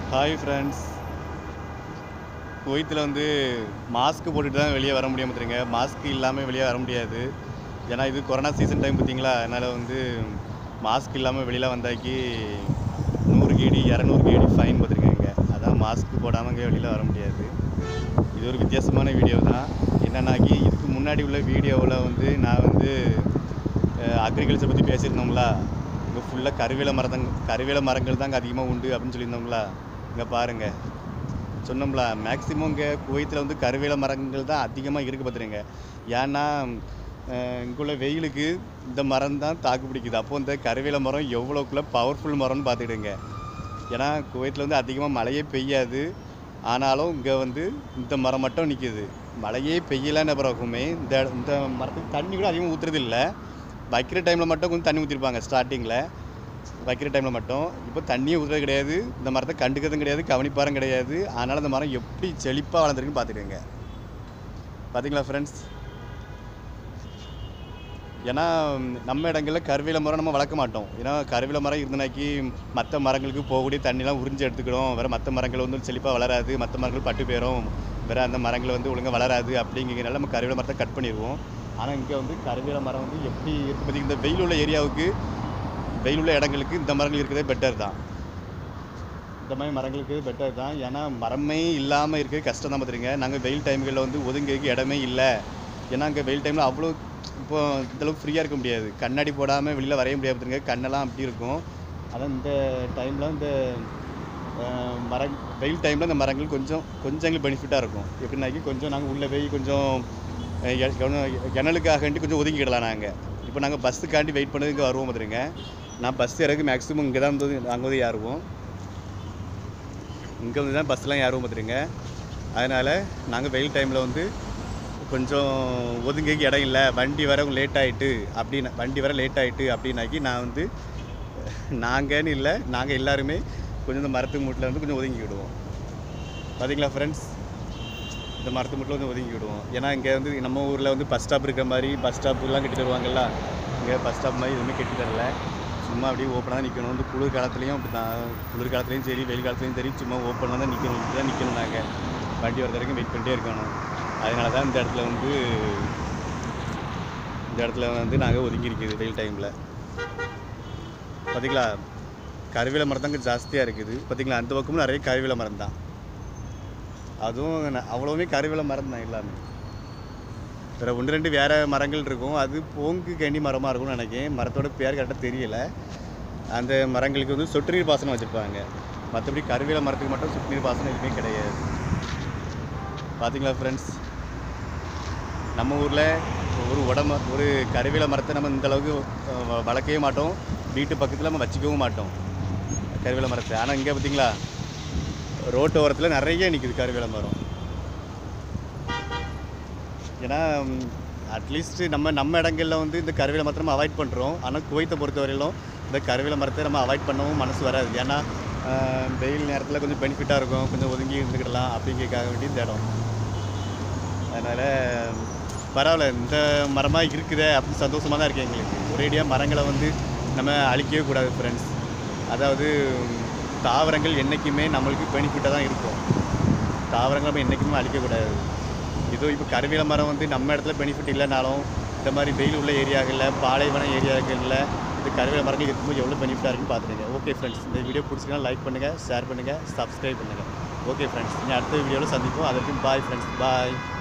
hi friends குவைத்தில் வந்து mask போட்டுட்டு தான் வெளியே வர முடியாம தெரியுங்க மாஸ்க் இல்லாமல் வெளியே வர முடியாது ஏன்னா இது கொரோனா சீசன் டைம் பார்த்தீங்களா அதனால் வந்து மாஸ்க் இல்லாமல் வெளியில் வந்தாக்கி நூறு கேடி இரநூறு கேடி ஃபைன் பார்த்துருக்காங்க அதான் மாஸ்க் போடாமல் இங்கே வெளியில் வர முடியாது இது ஒரு வித்தியாசமான வீடியோ தான் என்னன்னாக்கி இதுக்கு முன்னாடி உள்ள வீடியோவில் வந்து நான் வந்து அக்ரிகல்ச்சர் பற்றி பேசியிருந்தோங்களா இங்கே ஃபுல்லாக கருவேல மரத்தங் கருவேல மரங்கள் தாங்க அதிகமாக உண்டு அப்படின்னு சொல்லியிருந்தோங்களா இங்கே பாருங்கள் சொன்னோம்ல மேக்ஸிமம் இங்கே குவைத்தில் வந்து கருவேல மரங்கள் தான் அதிகமாக இருக்குது பார்த்துருங்க ஏன்னா அஹ், இங்குள்ள வெயிலுக்கு இந்த மரம் தான் தாக்கு பிடிக்குது அப்போ இந்த கருவேல மரம் எவ்வளோக்குள்ள பவர்ஃபுல் மரம்னு பார்த்துக்கிடுங்க ஏன்னா குவைத்தில் வந்து அதிகமாக மழையே பெய்யாது ஆனாலும் இங்கே வந்து இந்த மரம் மட்டும் நிற்கிது மழையே பெய்யலன்னு பிறகுமே இந்த இந்த மரத்துக்கு தண்ணி கூட அதிகமாக ஊற்றுறது இல்லை வைக்கிற டைமில் மட்டும் கொஞ்சம் தண்ணி ஊற்றிருப்பாங்க ஸ்டார்டிங்கில் வைக்கிற டைமில் மட்டும் இப்போ தண்ணியே ஊற்றுறது கிடையாது இந்த மரத்தை கண்டுக்கிறதும் கிடையாது கவனிப்பாரும் கிடையாது அதனால் இந்த மரம் எப்படி செழிப்பாக வளர்ந்துருக்குன்னு பார்த்துக்கோங்க பார்த்தீங்களா ஃப்ரெண்ட்ஸ் ஏன்னா நம்ம இடங்களில் கருவேல மரம் நம்ம வளர்க்க மாட்டோம் ஏன்னா கருவேல மரம் இருந்தனாக்கி மற்ற மரங்களுக்கு போகக்கூடிய தண்ணிலாம் உறிஞ்சு எடுத்துக்கிடும் வேறு மற்ற மரங்கள் வந்து செழிப்பாக வளராது மற்ற மரங்கள் பட்டு போயிடும் வேறு அந்த மரங்கள் வந்து ஒழுங்காக வளராது அப்படிங்கிறனால நம்ம கருவேல மரத்தை கட் பண்ணிடுவோம் ஆனால் இங்கே வந்து கருவேல மரம் வந்து எப்படி இருக்கு பார்த்தீங்க இந்த வெயில் உள்ள ஏரியாவுக்கு வெயில் உள்ள இடங்களுக்கு இந்த மரங்கள் இருக்கிறதே பெட்டர் தான் இந்த மாதிரி மரங்களுக்கு பெட்டர் தான் ஏன்னா மரமே இல்லாமல் இருக்கிறது கஷ்டம் தான் பார்த்துருங்க நாங்கள் வெயில் டைம்களில் வந்து ஒதுங்கிறதுக்கு இடமே இல்லை ஏன்னா அங்கே வெயில் டைமில் அவ்வளோ இப்போ இந்தளவுக்கு ஃப்ரீயாக இருக்க முடியாது கண்ணாடி போடாமல் வெளியில் வரைய முடியாது பார்த்துருங்க கண்ணெல்லாம் அப்படி இருக்கும் அதான் இந்த டைமில் இந்த அஹ், மர வெயில் டைமில் இந்த மரங்கள் கொஞ்சம் கொஞ்சம் எங்களுக்கு பெனிஃபிட்டாக இருக்கும் எப்படின்னாக்கி கொஞ்சம் நாங்கள் உள்ளே போய் கொஞ்சம் அஹ், எ- கவனம் ஜன்னலுக்காகண்டி கொஞ்சம் ஒதுக்கிக்கிடலாம் நாங்கள் இப்போ நாங்கள் பஸ்ஸுக்காண்டி வெயிட் பண்ணது இங்கே வருவோம் பார்த்துருங்க நான் பஸ் இறக்கு மேக்ஸிமம் இங்கே தான் வந்து நாங்கள் வந்து ஏறுவோம் இங்கே வந்து தான் பஸ்லாம் ஏறுவோம் பார்த்துருங்க அதனால் நாங்கள் வெயில் டைமில் வந்து கொஞ்சம் ஒதுங்கிக்கு இடம் இல்லை வண்டி வர லேட் ஆகிட்டு அப்படின்னு வண்டி வர லேட் ஆகிட்டு அப்படின்னாக்கி நான் வந்து நாங்கன்னு இல்லை நாங்கள் எல்லாருமே கொஞ்சம் இந்த மரத்து மூட்டில் வந்து கொஞ்சம் ஒதுங்கிக்கிடுவோம் பார்த்தீங்களா ஃப்ரெண்ட்ஸ் இந்த மரத்து மூட்டில் வந்து ஒதுங்கிக்கிடுவோம் ஏன்னா இங்கே வந்து நம்ம ஊரில் வந்து பஸ் ஸ்டாப் இருக்கிற மாதிரி பஸ் ஸ்டாப்புலாம் கட்டி தருவாங்கல்ல இங்கே பஸ் ஸ்டாப் மாதிரி எதுவுமே கட்டி தரல சும்மா அப்படியே ஓப்பனாக தான் நிற்கணும் வந்து குளிர் காலத்துலேயும் அப்படி தான் குளிர் காலத்துலேயும் சரி வெயில் காலத்துலேயும் சரி சும்மா ஓப்பனாக தான் நிற்கணும் இப்படி தான் நிற்கணும் நாங்கள் வண்டி வர வரைக்கும் வெயிட் பண்ணிட்டே இருக்கணும் அதனால தான் இந்த இடத்துல வந்து இந்த இடத்துல வந்து நாங்கள் ஒதுங்கி இருக்குது வெயில் டைமில் பார்த்தீங்களா கருவேல மரம் தாங்க ஜாஸ்தியாக இருக்குது பார்த்தீங்களா அந்த பக்கமும் நிறைய கருவேல மரம் தான் அதுவும் ந- அவ்வளவுமே கருவேல மரம் தான் எல்லாமே வேறு ஒன்று ரெண்டு வேறு மரங்கள் இருக்கும் அது போங்கு கனி மரமாக இருக்கும்னு நினைக்கிறேன் மரத்தோட பேர் கரெக்டாக தெரியல அந்த மரங்களுக்கு வந்து சொட்டு நீர் பாசனம் வச்சுருப்பாங்க மற்றபடி கருவேல மரத்துக்கு மட்டும் சொட்டு நீர் பாசனம் எதுவுமே கிடையாது பார்த்தீங்களா ஃப்ரெண்ட்ஸ் நம்ம ஊரில் ஒரு உடம்பு ஒரு கருவேல மரத்தை நம்ம இந்த அளவுக்கு அஹ், வளர்க்கவே மாட்டோம் வீட்டு பக்கத்தில் நம்ம வச்சுக்கவும் மாட்டோம் கருவேல மரத்தை ஆனால் இங்கே பார்த்தீங்களா ரோட்டு ஓரத்தில் நிறைய நிற்குது கருவேல மரம் ஏன்னா அட்லீஸ்ட் நம்ம நம்ம இடங்களில் வந்து இந்த கருவேல மரத்தை நம்ம அவாய்ட் பண்ணுறோம் ஆனால் குவைத்தை பொறுத்தவரையிலும் இந்த கருவேல மரத்தை நம்ம அவாய்ட் பண்ணவும் மனசு வராது ஏன்னா அஹ், வெயில் நேரத்தில் கொஞ்சம் பெனிஃபிட்டாக இருக்கும் கொஞ்சம் ஒதுங்கி இருந்துக்கிடலாம் அப்படிங்கிறதுக்காக வேண்டி இந்த இடம் அதனால் பரவாயில்ல இந்த மரமாக இருக்குதே அப்படின்னு சந்தோஷமாக தான் இருக்கு எங்களுக்கு ஒரேடியாக மரங்களை வந்து நம்ம அழிக்கவே கூடாது ஃப்ரெண்ட்ஸ் அதாவது தாவரங்கள் என்றைக்குமே நம்மளுக்கு பெனிஃபிட்டாக தான் இருக்கும் தாவரங்கள் நம்ம என்றைக்குமே அழிக்கக்கூடாது இதோ இப்போ கருவேல மரம் வந்து நம்ம இடத்துல பெனிஃபிட் இல்லைனாலும் இந்த மாதிரி வெயில் உள்ள ஏரியாக்களில் பாலைவன ஏரியாக்களில் இந்த கருவேல மரங்கள் இருக்கும்போது எவ்வளோ பெனிஃபிட்டாக இருக்குன்னு பார்த்துருங்க ஓகே ஃப்ரெண்ட்ஸ் இந்த வீடியோ பிடிச்சிங்கன்னா லைக் பண்ணுங்கள் ஷேர் பண்ணுங்கள் சப்ஸ்கிரைப் பண்ணுங்கள் ஓகே ஃப்ரெண்ட்ஸ் இனி அடுத்த வீடியோவில் சந்திப்போம் அதற்கு பாய் ஃப்ரெண்ட்ஸ் பாய்